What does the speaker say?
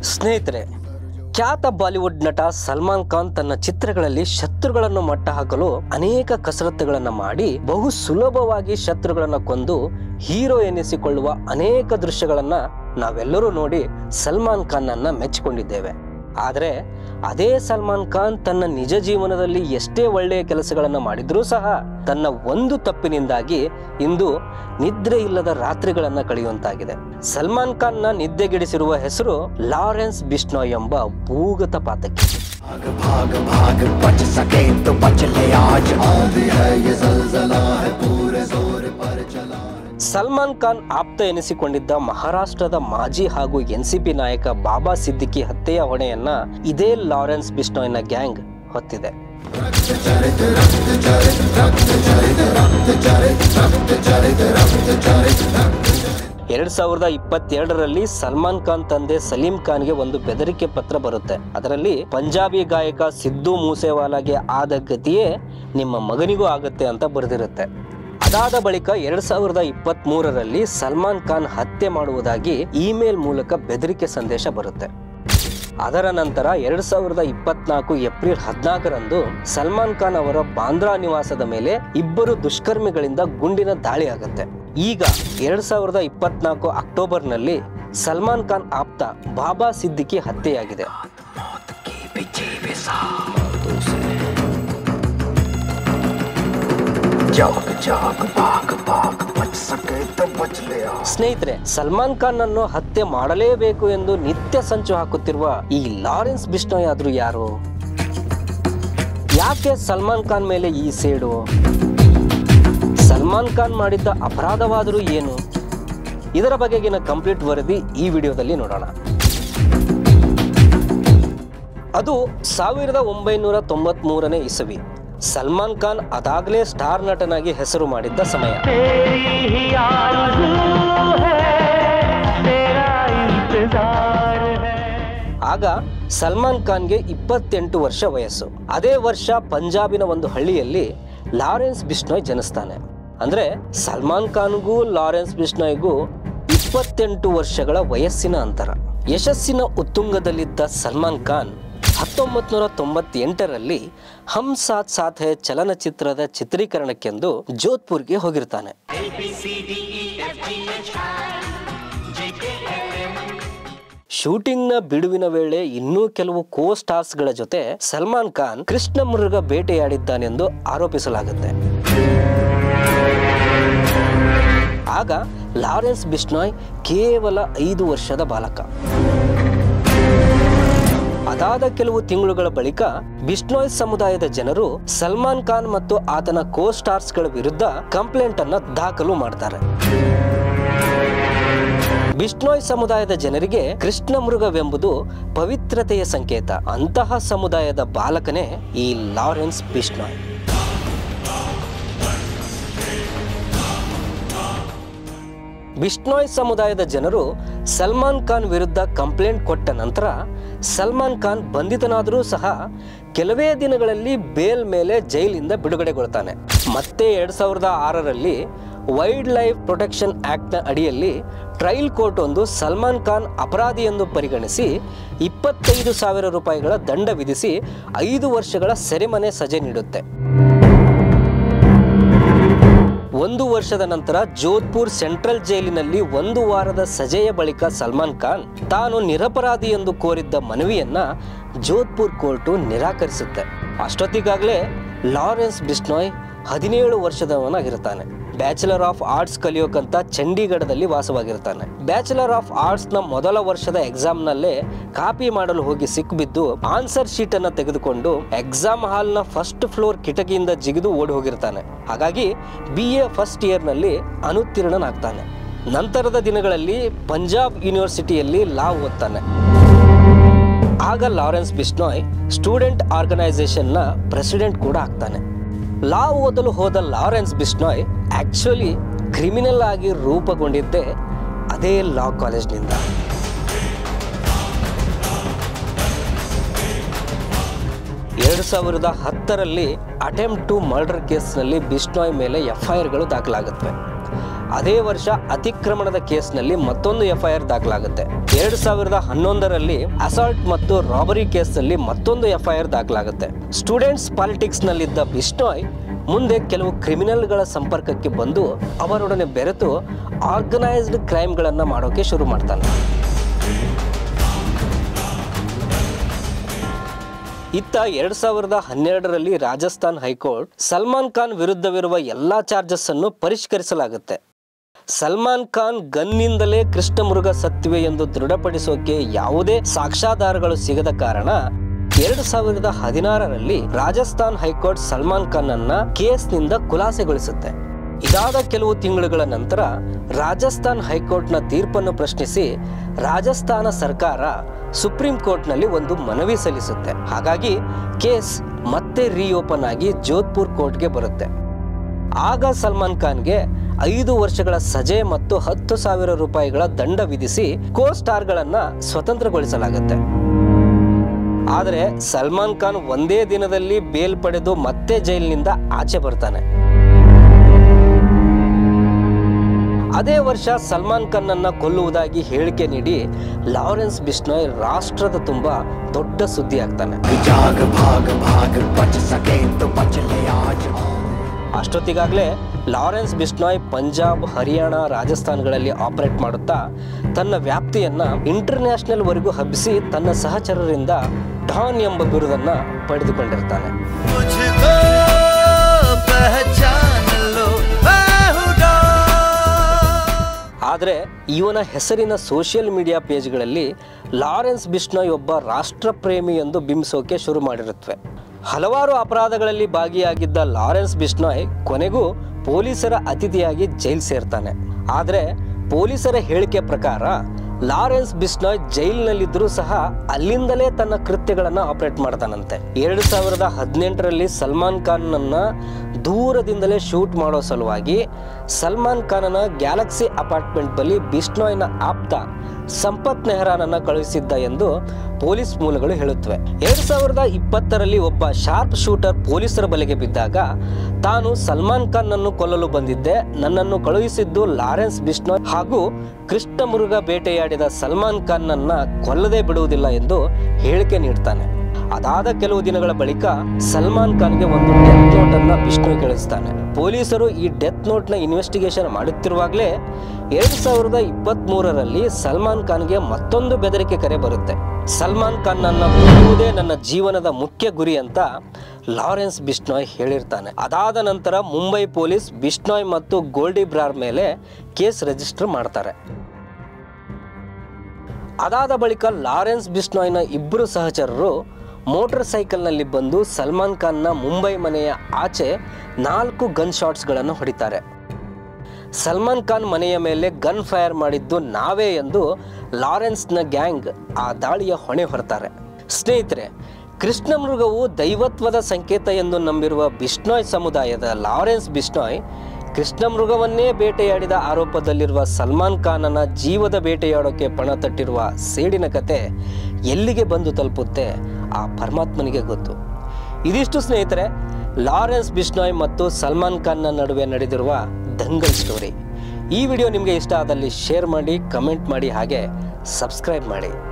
ಸ್ನೇಹಿತರೆ ಖ್ಯಾತ ಬಾಲಿವುಡ್ ನಟ ಸಲ್ಮಾನ್ ಖಾನ್ ತನ್ನ ಚಿತ್ರಗಳಲ್ಲಿ ಶತ್ರುಗಳನ್ನು ಮಟ್ಟ ಹಾಕಲು ಅನೇಕ ಕಸರತ್ತುಗಳನ್ನು ಮಾಡಿ ಬಹು ಸುಲಭವಾಗಿ ಶತ್ರುಗಳನ್ನ ಕೊಂದು ಹೀರೋ ಎನಿಸಿಕೊಳ್ಳುವ ಅನೇಕ ದೃಶ್ಯಗಳನ್ನ ನಾವೆಲ್ಲರೂ ನೋಡಿ ಸಲ್ಮಾನ್ ಖಾನ್ ಅನ್ನ ಮೆಚ್ಚಿಕೊಂಡಿದ್ದೇವೆ ಆದರೆ ಅದೇ ಸಲ್ಮಾನ್ ಖಾನ್ ತನ್ನ ನಿಜ ಜೀವನದಲ್ಲಿ ಎಷ್ಟೇ ಒಳ್ಳೆಯ ಕೆಲಸಗಳನ್ನು ಮಾಡಿದ್ರೂ ಸಹ ತನ್ನ ಒಂದು ತಪ್ಪಿನಿಂದಾಗಿ ಇಂದು ನಿದ್ರೆ ಇಲ್ಲದ ರಾತ್ರಿಗಳನ್ನ ಕಳೆಯುವಂತಾಗಿದೆ ಸಲ್ಮಾನ್ ಖಾನ್ನ ನಿದ್ದೆಗೆಡಿಸಿರುವ ಹೆಸರು ಲಾರೆನ್ಸ್ ಬಿಷ್ಣೋಯ್ ಎಂಬ ಭೂಗತ ಪಾತಕಿ भाग भाग भाग बच सके तो बच ले आज आंधी है ये जलजला है पूरे जोर पर चला है ಸಲ್ಮಾನ್ ಖಾನ್ ಆಪ್ತ ಎನಿಸಿಕೊಂಡಿದ್ದ ಮಹಾರಾಷ್ಟ್ರದ ಮಾಜಿ ಹಾಗೂ ಎನ್ಸಿಪಿ ನಾಯಕ ಬಾಬಾ ಸಿದ್ದಿಕಿ ಹತ್ಯೆಯ ಹೊಣೆಯನ್ನ ಇದೇ ಲಾರೆನ್ಸ್ ಬಿಷ್ಣೋಯ್ನ ಗ್ಯಾಂಗ್ ಹೊತ್ತಿದೆ ಎರಡ್ ಸಾವಿರದ ಇಪ್ಪತ್ತೆರಡರಲ್ಲಿ ಸಲ್ಮಾನ್ ಖಾನ್ ತಂದೆ ಸಲೀಂ ಖಾನ್ಗೆ ಒಂದು ಬೆದರಿಕೆ ಪತ್ರ ಬರುತ್ತೆ ಅದರಲ್ಲಿ ಪಂಜಾಬಿ ಗಾಯಕ ಸಿದ್ದು ಮೂಸೇವಾಲಾಗೆ ಆದ ಗತಿಯೇ ನಿಮ್ಮ ಮಗನಿಗೂ ಆಗುತ್ತೆ ಅಂತ ಬರೆದಿರುತ್ತೆ ಅದಾದ ಬಳಿಕ ಎರಡ್ ಸಾವಿರದ ಇಪ್ಪತ್ತ್ ಮೂರರಲ್ಲಿ ಸಲ್ಮಾನ್ ಖಾನ್ ಹತ್ಯೆ ಮಾಡುವುದಾಗಿ ಇಮೇಲ್ ಮೂಲಕ ಬೆದರಿಕೆ ಸಂದೇಶ ಬರುತ್ತೆ ಅದರ ನಂತರ ಎರಡ್ ಸಾವಿರದ ಇಪ್ಪತ್ನಾಲ್ಕು ಏಪ್ರಿಲ್ ಹದಿನಾಲ್ಕರಂದು ಸಲ್ಮಾನ್ ಖಾನ್ ಅವರ ಬಾಂದ್ರಾ ನಿವಾಸದ ಮೇಲೆ ಇಬ್ಬರು ದುಷ್ಕರ್ಮಿಗಳಿಂದ ಗುಂಡಿನ ದಾಳಿ ಆಗುತ್ತೆ ಈಗ ಎರಡ್ ಸಾವಿರದ ಇಪ್ಪತ್ನಾಲ್ಕು ಅಕ್ಟೋಬರ್ನಲ್ಲಿ ಸಲ್ಮಾನ್ ಖಾನ್ ಆಪ್ತ ಬಾಬಾ ಸಿದ್ದಿಕಿ ಹತ್ಯೆಯಾಗಿದೆ मौत के पीछे भी साथ दूसरे जाग जाग भाग भाग बच सके तो बच ले आज ಸ್ನೇಹಿತರೆ ಸಲ್ಮಾನ್ ಖಾನ್ ಅನ್ನು ಹತ್ಯೆ ಮಾಡಲೇಬೇಕು ಎಂದು ನಿತ್ಯ ಸಂಚು ಹಾಕುತ್ತಿರುವ ಈ ಲಾರೆನ್ಸ್ ಬಿಷ್ಣೋಯ್ ಆದ್ರೂ ಯಾರು ಯಾಕೆ ಸಲ್ಮಾನ್ ಖಾನ್ ಮೇಲೆ ಈ ಸೇಡು ಸಲ್ಮಾನ್ ಖಾನ್ ಮಾಡಿದ್ದ ಅಪರಾಧವಾದರೂ ಏನು ಇದರ ಬಗೆಗಿನ ಕಂಪ್ಲೀಟ್ ವರದಿ ಈ ವಿಡಿಯೋದಲ್ಲಿ ನೋಡೋಣ ಅದು ಸಾವಿರದ ಒಂಬೈನೂರ ತೊಂಬತ್ ಮೂರನೇ ಇಸವಿ ಸಲ್ಮಾನ್ ಖಾನ್ ಅದಾಗಲೇ ಸ್ಟಾರ್ ನಟನಾಗಿ ಹೆಸರು ಮಾಡಿದ್ದ ಸಮಯ तेरी ही आरज़ू है तेरा इंतजार है ಆಗ ಸಲ್ಮಾನ್ ಖಾನ್ಗೆ ಇಪ್ಪತ್ತೆಂಟು ವರ್ಷ ವಯಸ್ಸು ಅದೇ ವರ್ಷ ಪಂಜಾಬಿನ ಒಂದು ಹಳ್ಳಿಯಲ್ಲಿ ಲಾರೆನ್ಸ್ ಬಿಷ್ಣೋಯ್ ಜನಿಸ್ತಾನೆ ಅಂದ್ರೆ ಸಲ್ಮಾನ್ ಖಾನ್ಗೂ ಲಾರೆನ್ಸ್ ಬಿಷ್ಣೋಯ್ಗೂ ಇಪ್ಪತ್ತೆಂಟು ವರ್ಷಗಳ ವಯಸ್ಸಿನ ಅಂತರ ಯಶಸ್ಸಿನ ಉತ್ತುಂಗದಲ್ಲಿದ್ದ ಸಲ್ಮಾನ್ ಖಾನ್ ಹತ್ತೊಂಬತ್ತು ನೂರ ತೊಂಬತ್ತೆಂಟರಲ್ಲಿ ಹಮ್ ಸಾಥ್ ಸಾಥ್ ಹೈ ಚಲನಚಿತ್ರದ ಚಿತ್ರೀಕರಣಕ್ಕೆಂದು ಜೋಧ್ಪುರ್ಗೆ ಹೋಗಿರ್ತಾನೆ ಶೂಟಿಂಗ್ನ ಬಿಡುವಿನ ವೇಳೆ ಇನ್ನೂ ಕೆಲವು ಕೋ ಸ್ಟಾರ್ಸ್ಗಳ ಜೊತೆ ಸಲ್ಮಾನ್ ಖಾನ್ ಕೃಷ್ಣ ಮೃಗ ಬೇಟೆಯಾಡಿದ್ದಾನೆಂದು ಆರೋಪಿಸಲಾಗುತ್ತೆ ಆಗ ಲಾರೆನ್ಸ್ ಬಿಷ್ಣಾಯ್ ಕೇವಲ ಐದು ವರ್ಷದ ಬಾಲಕ ಅದಾದ ಕೆಲವು ತಿಂಗಳುಗಳ ಬಳಿಕ ಬಿಷ್ಣೋಯ್ ಸಮುದಾಯದ ಜನರು ಸಲ್ಮಾನ್ ಖಾನ್ ಮತ್ತು ಆತನ ಕೋ ಸ್ಟಾರ್ಸ್ಗಳ ವಿರುದ್ಧ ಕಂಪ್ಲೇಂಟ್ ಅನ್ನ ದಾಖಲು ಮಾಡ್ತಾರೆ ಬಿಷ್ಣೋಯ್ ಸಮುದಾಯದ ಜನರಿಗೆ ಕೃಷ್ಣ ಮೃಗವೆಂಬುದು ಪವಿತ್ರತೆಯ ಸಂಕೇತ ಅಂತಹ ಸಮುದಾಯದ ಬಾಲಕನೇ ಈ ಲಾರೆನ್ಸ್ ಬಿಷ್ಣೋಯ್ ಬಿಷ್ಣೋಯ್ ಸಮುದಾಯದ ಜನರು ಸಲ್ಮಾನ್ ಖಾನ್ ವಿರುದ್ಧ ಕಂಪ್ಲೇಂಟ್ ಕೊಟ್ಟ ನಂತರ ಸಲ್ಮಾನ್ ಖಾನ್ ಬಂಧಿತನಾದರೂ ಸಹ ಕೆಲವೇ ದಿನಗಳಲ್ಲಿ ಬೇಲ್ ಮೇಲೆ ಜೈಲಿಂದ ಬಿಡುಗಡೆಗೊಳ್ತಾನೆ ಮತ್ತೆ ಎರಡ್ ಸಾವಿರದ ಆರರಲ್ಲಿ ವೈಲ್ಡ್ ಲೈಫ್ ಪ್ರೊಟೆಕ್ಷನ್ ಆಕ್ಟ್ನ ಅಡಿಯಲ್ಲಿ ಟ್ರಯಲ್ ಕೋರ್ಟ್ ಒಂದು ಸಲ್ಮಾನ್ ಖಾನ್ ಅಪರಾಧಿ ಎಂದು ಪರಿಗಣಿಸಿ ಇಪ್ಪತ್ತೈದು ಸಾವಿರ ರೂಪಾಯಿಗಳ ದಂಡ ವಿಧಿಸಿ ಐದು ವರ್ಷಗಳ ಸೆರೆಮನೆ ಸಜೆ ನೀಡುತ್ತೆ ಒಂದು ವರ್ಷದ ನಂತರ ಜೋಧ್ಪುರ್ ಸೆಂಟ್ರಲ್ ಜೈಲಿನಲ್ಲಿ ಒಂದು ವಾರದ ಸಜೆಯ ಬಳಿಕ ಸಲ್ಮಾನ್ ಖಾನ್ ತಾನು ನಿರಪರಾಧಿ ಎಂದು ಕೋರಿದ್ದ ಮನವಿಯನ್ನ ಜೋಧ್ಪುರ್ ಕೋರ್ಟು ನಿರಾಕರಿಸುತ್ತೆ ಅಷ್ಟೊತ್ತಿಗಾಗಲೇ ಲಾರೆನ್ಸ್ ಬಿಷ್ಣೋಯ್ ಹದಿನೇಳು ವರ್ಷದವನಾಗಿರ್ತಾನೆ ಬ್ಯಾಚುಲರ್ ಆಫ್ ಆರ್ಟ್ಸ್ ಕಲಿಯೋಕಂತ ಚಂಡೀಗಢದಲ್ಲಿ ವಾಸವಾಗಿರ್ತಾನೆ ಬ್ಯಾಚುಲರ್ ಆಫ್ ಆರ್ಟ್ಸ್ ನ ಮೊದಲ ವರ್ಷದ ಎಕ್ಸಾಮ್ ನಲ್ಲೇ ಕಾಪಿ ಮಾಡಲು ಹೋಗಿ ಸಿಕ್ಬಿದ್ದು ಆನ್ಸರ್ ಶೀಟ್ ಅನ್ನ ತೆಗೆದುಕೊಂಡು ಎಕ್ಸಾಮ್ ಹಾಲ್ ನ ಫಸ್ಟ್ ಫ್ಲೋರ್ ಕಿಟಕಿಯಿಂದ ಜಿಗಿದು ಓಡಿ ಹೋಗಿರ್ತಾನೆ ಹಾಗಾಗಿ ಬಿ ಎ ಫಸ್ಟ್ ಇಯರ್ ನಲ್ಲಿ ಅನುತ್ತೀರ್ಣನಾಗ್ತಾನೆ ನಂತರದ ದಿನಗಳಲ್ಲಿ ಪಂಜಾಬ್ ಯೂನಿವರ್ಸಿಟಿಯಲ್ಲಿ ಲಾ ಓದ್ತಾನೆ ಆಗ ಲಾರೆನ್ಸ್ ಬಿಷ್ಣೋಯ್ ಸ್ಟೂಡೆಂಟ್ ಆರ್ಗನೈಸೇಷನ್ನ ಪ್ರೆಸಿಡೆಂಟ್ ಕೂಡ ಆಗ್ತಾನೆ ಲಾ ಓದಲು ಹೋದ ಲಾರೆನ್ಸ್ ಬಿಷ್ಣೋಯ್ ಆಕ್ಚುಲಿ ಕ್ರಿಮಿನಲ್ ಆಗಿ ರೂಪುಗೊಂಡಿದ್ದೇ ಅದೇ ಲಾ ಕಾಲೇಜ್ನಿಂದ ಎರಡು ಸಾವಿರದ ಹತ್ತರಲ್ಲಿ ಅಟೆಂಪ್ಟ್ ಟು ಮರ್ಡರ್ ಕೇಸ್ನಲ್ಲಿ ಬಿಷ್ಣೋಯ್ ಮೇಲೆ ಎಫ್ ಐ ಆರ್ಗಳು ದಾಖಲಾಗುತ್ತವೆ ಅದೇ ವರ್ಷ ಅತಿಕ್ರಮಣದ ಕೇಸ್ನಲ್ಲಿ ಮತ್ತೊಂದು ಎಫ್ಐಆರ್ ದಾಖಲಾಗುತ್ತೆ ಎರಡ್ ಸಾವಿರದ ಹನ್ನೊಂದರಲ್ಲಿ ಅಸಾಲ್ಟ್ ಮತ್ತು ರಾಬರಿ ಕೇಸ್ನಲ್ಲಿ ಮತ್ತೊಂದು ಎಫ್ಐಆರ್ ದಾಖಲಾಗುತ್ತೆ ಸ್ಟೂಡೆಂಟ್ಸ್ ಪಾಲಿಟಿಕ್ಸ್ ನಲ್ಲಿದ್ದ ಬಿಷ್ಣೋಯ್ ಮುಂದೆ ಕೆಲವು ಕ್ರಿಮಿನಲ್ಗಳ ಸಂಪರ್ಕಕ್ಕೆ ಬಂದು ಅವರೊಡನೆ ಬೆರೆತು ಆರ್ಗನೈಸ್ಡ್ ಕ್ರೈಮ್ಗಳನ್ನು ಮಾಡೋಕೆ ಶುರು ಮಾಡ್ತಾನೆ ಇತ್ತ ಎರಡ್ ಸಾವಿರದ ಹನ್ನೆರಡರಲ್ಲಿ ರಾಜಸ್ಥಾನ್ ಹೈಕೋರ್ಟ್ ಸಲ್ಮಾನ್ ಖಾನ್ ವಿರುದ್ಧವಿರುವ ಎಲ್ಲಾ ಚಾರ್ಜಸ್ ಅನ್ನು ಪರಿಷ್ಕರಿಸಲಾಗುತ್ತೆ ಸಲ್ಮಾನ್ ಖಾನ್ ಗನ್ನಿಂದಲೇ ಕೃಷ್ಣಮೃಗ ಸತ್ತಿವೆ ಎಂದು ದೃಢಪಡಿಸೋಕೆ ಯಾವುದೇ ಸಾಕ್ಷ್ಯಾಧಾರಗಳು ಸಿಗದ ಕಾರಣ ಎರಡು ಸಾವಿರದ ಹದಿನಾರರಲ್ಲಿ ರಾಜಸ್ಥಾನ್ ಹೈಕೋರ್ಟ್ ಸಲ್ಮಾನ್ ಖಾನ್ ಅನ್ನ ಕೇಸ್ನಿಂದ ಖುಲಾಸೆಗೊಳಿಸುತ್ತೆ ಇದಾದ ಕೆಲವು ತಿಂಗಳುಗಳ ನಂತರ ರಾಜಸ್ಥಾನ್ ಹೈಕೋರ್ಟ್ನ ತೀರ್ಪನ್ನು ಪ್ರಶ್ನಿಸಿ ರಾಜಸ್ಥಾನ ಸರ್ಕಾರ ಸುಪ್ರೀಂ ಕೋರ್ಟ್ನಲ್ಲಿ ಒಂದು ಮನವಿ ಸಲ್ಲಿಸುತ್ತೆ ಹಾಗಾಗಿ ಕೇಸ್ ಮತ್ತೆ ರೀಓಪನ್ ಆಗಿ ಜೋಧ್ಪುರ್ ಕೋರ್ಟ್ಗೆ ಬರುತ್ತೆ ಆಗ ಸಲ್ಮಾನ್ ಖಾನ್ಗೆ ಐದು ವರ್ಷಗಳ ಸಜೆ ಮತ್ತು ಹತ್ತು ಸಾವಿರ ರೂಪಾಯಿಗಳ ದಂಡ ವಿಧಿಸಿ ಕೋ ಸ್ಟಾರ್ಗಳನ್ನ ಸ್ವತಂತ್ರಗೊಳಿಸಲಾಗುತ್ತೆ ಆದರೆ ಸಲ್ಮಾನ್ ಖಾನ್ ಒಂದೇ ದಿನದಲ್ಲಿ ಬೇಲ್ ಪಡೆದು ಮತ್ತೆ ಜೈಲಿನಿಂದ ಆಚೆ ಬರ್ತಾನೆ ಅದೇ ವರ್ಷ ಸಲ್ಮಾನ್ ಖಾನ್ ಅನ್ನ ಕೊಲ್ಲುವುದಾಗಿ ಹೇಳಿಕೆ ನೀಡಿ ಲಾರೆನ್ಸ್ ಬಿಷ್ಣೋಯ್ ರಾಷ್ಟ್ರದ ತುಂಬಾ ದೊಡ್ಡ ಸುದ್ದಿ ಆಗ್ತಾನೆ जाग भाग भाग बच सके तो बच ले आज ಅಷ್ಟೊತ್ತಿಗಾಗಲೇ ಲಾರೆನ್ಸ್ ಬಿಷ್ಣೋಯ್ ಪಂಜಾಬ್ ಹರಿಯಾಣ ರಾಜಸ್ಥಾನ್ಗಳಲ್ಲಿ ಆಪರೇಟ್ ಮಾಡುತ್ತಾ ತನ್ನ ವ್ಯಾಪ್ತಿಯನ್ನ ಇಂಟರ್ನ್ಯಾಷನಲ್ ವರೆಗೂ ಹಬ್ಬಿಸಿ ತನ್ನ ಸಹಚರರಿಂದ ಡಾನ್ ಎಂಬ ಬಿರುದನ್ನ ಪಡೆದುಕೊಂಡಿರ್ತಾನೆ मुझको पहचान लो मैं हूँ डॉन। ಆದರೆ ಇವನ ಹೆಸರಿನ ಸೋಷಿಯಲ್ ಮೀಡಿಯಾ ಪೇಜ್ಗಳಲ್ಲಿ ಲಾರೆನ್ಸ್ ಬಿಷ್ಣೋಯ್ ಒಬ್ಬ ರಾಷ್ಟ್ರಪ್ರೇಮಿ ಎಂದು ಬಿಂಬಿಸೋಕೆ ಶುರು ಮಾಡಿರುತ್ತವೆ ಹಲವಾರು ಅಪರಾಧಗಳಲ್ಲಿ ಭಾಗಿಯಾಗಿದ್ದ ಲಾರೆನ್ಸ್ ಬಿಷ್ಣೋಯ್ ಕೊನೆಗೂ ಪೊಲೀಸರ ಅತಿಥಿಯಾಗಿ ಜೈಲ್ ಸೇರ್ತಾನೆ ಆದರೆ ಪೊಲೀಸರ ಹೇಳಿಕೆ ಪ್ರಕಾರ ಲಾರೆನ್ಸ್ ಬಿಸ್ನಾಯ್ ಜೈಲಿನಲ್ಲಿದ್ದರೂ ಸಹ ಅಲ್ಲಿಂದಲೇ ತನ್ನ ಕೃತ್ಯಗಳನ್ನು ಆಪರೇಟ್ ಮಾಡ್ತಾನಂತೆ ಎರಡು ಸಾವಿರದ ಹದಿನೆಂಟರಲ್ಲಿ ಸಲ್ಮಾನ್ ಖಾನ್ನನ್ನ ದೂರದಿಂದಲೇ ಶೂಟ್ ಮಾಡೋ ಸಲುವಾಗಿ ಸಲ್ಮಾನ್ ಖಾನನ ಗ್ಯಾಲಕ್ಸಿ ಅಪಾರ್ಟ್ಮೆಂಟ್ ಬಳಿ ಬಿಷ್ಣೋಯ್ನ ಆಪ್ತ ಸಂಪತ್ ನೆಹರಾನನ್ನ ಕಳುಹಿಸಿದ್ದ ಎಂದು ಪೊಲೀಸ್ ಮೂಲಗಳು ಹೇಳುತ್ತವೆ ಎರಡ್ ಸಾವಿರದ ಇಪ್ಪತ್ತರಲ್ಲಿ ಒಬ್ಬ ಶಾರ್ಪ್ ಶೂಟರ್ ಪೊಲೀಸರ ಬಲೆಗೆ ಬಿದ್ದಾಗ ತಾನು ಸಲ್ಮಾನ್ ಖಾನ್ ಅನ್ನು ಕೊಲ್ಲಲು ಬಂದಿದ್ದೆ ನನ್ನನ್ನು ಕಳುಹಿಸಿದ್ದು ಲಾರೆನ್ಸ್ ಬಿಷ್ಣೋಯ್ ಹಾಗೂ ಕೃಷ್ಣ ಮುರುಘ ಬೇಟೆಯಾಡಿದ ಸಲ್ಮಾನ್ ಖಾನ್ ನನ್ನ ಕೊಲ್ಲದೆ ಬಿಡುವುದಿಲ್ಲ ಎಂದು ಹೇಳಿಕೆ ನೀಡ್ತಾನೆ ಅದಾದ ಕೆಲವು ದಿನಗಳ ಬಳಿಕ ಸಲ್ಮಾನ್ ಖಾನ್ಗೆ ಒಂದು ಡೆತ್ ನೋಟ್ ಅನ್ನ ವಿಷ್ಣು ಕಳಿಸ್ತಾನೆ ಪೊಲೀಸರು ಈ ಡೆತ್ ನೋಟ್ ನ ಇನ್ವೆಸ್ಟಿಗೇಷನ್ ಮಾಡುತ್ತಿರುವಾಗಲೇ ಎರಡ್ ಸಾವಿರದ ಇಪ್ಪತ್ತ್ ಮೂರರಲ್ಲಿ ಸಲ್ಮಾನ್ ಖಾನ್ಗೆ ಮತ್ತೊಂದು ಬೆದರಿಕೆ ಕರೆ ಬರುತ್ತೆ ಸಲ್ಮಾನ್ ಖಾನ್ ನನ್ನ ಕೊಲ್ಲುವುದೇ ನನ್ನ ಜೀವನದ ಮುಖ್ಯ ಗುರಿ ಅಂತ ಲಾರೆನ್ಸ್ ಬಿಷ್ಣೋಯ್ ಹೇಳಿರ್ತಾನೆ ಅದಾದ ನಂತರ ಮುಂಬೈ ಪೊಲೀಸ್ ಬಿಷ್ಣೋಯ್ ಮತ್ತು ಗೋಲ್ಡಿ ಬ್ರಾರ್ ಮೇಲೆ ಕೇಸ್ ರಿಜಿಸ್ಟರ್ ಮಾಡ್ತಾರೆ ಅದಾದ ಬಳಿಕ ಲಾರೆನ್ಸ್ ಬಿಷ್ಣೋಯ್ನ ಇಬ್ಬರು ಸಹಚರರು ಮೋಟಾರ್ ಸೈಕಲ್ನಲ್ಲಿ ಬಂದು ಸಲ್ಮಾನ್ ಖಾನ್ನ ಮುಂಬೈ ಮನೆಯ ಆಚೆ ನಾಲ್ಕು ಗನ್ ಶಾಟ್ಸ್ಗಳನ್ನು ಹೊಡಿತಾರೆ ಸಲ್ಮಾನ್ ಖಾನ್ ಮನೆಯ ಮೇಲೆ ಗನ್ ಫೈರ್ ಮಾಡಿದ್ದು ನಾವೇ ಎಂದು ಲಾರೆನ್ಸ್ನ ಗ್ಯಾಂಗ್ ಆ ದಾಳಿಯ ಹೊಣೆ ಹೊರತಾರೆ ಸ್ನೇಹಿತರೆ ಕೃಷ್ಣ ಮೃಗವು ದೈವತ್ವದ ಸಂಕೇತ ಎಂದು ನಂಬಿರುವ ಬಿಷ್ಣೋಯ್ ಸಮುದಾಯದ ಲಾರೆನ್ಸ್ ಬಿಷ್ಣೋಯ್ ಕೃಷ್ಣ ಮೃಗವನ್ನೇ ಬೇಟೆಯಾಡಿದ ಆರೋಪದಲ್ಲಿರುವ ಸಲ್ಮಾನ್ ಖಾನನ ಜೀವದ ಬೇಟೆಯಾಡೋಕೆ ಪಣ ತಟ್ಟಿರುವ ಸೇಡಿನ ಕತೆ ಎಲ್ಲಿಗೆ ಬಂದು ತಲುಪುತ್ತೆ ಆ ಪರಮಾತ್ಮನಿಗೆ ಗೊತ್ತು ಇದಿಷ್ಟು ಸ್ನೇಹಿತರೆ ಲಾರೆನ್ಸ್ ಬಿಷ್ಣೋಯ್ ಮತ್ತು ಸಲ್ಮಾನ್ ಖಾನ್ನ ನಡುವೆ ನಡೆದಿರುವ ದಂಗಲ್ ಸ್ಟೋರಿ ಈ ವಿಡಿಯೋ ನಿಮಗೆ ಇಷ್ಟ ಆದಲ್ಲಿ ಶೇರ್ ಮಾಡಿ ಕಮೆಂಟ್ ಮಾಡಿ ಹಾಗೆ ಸಬ್ಸ್ಕ್ರೈಬ್ ಮಾಡಿ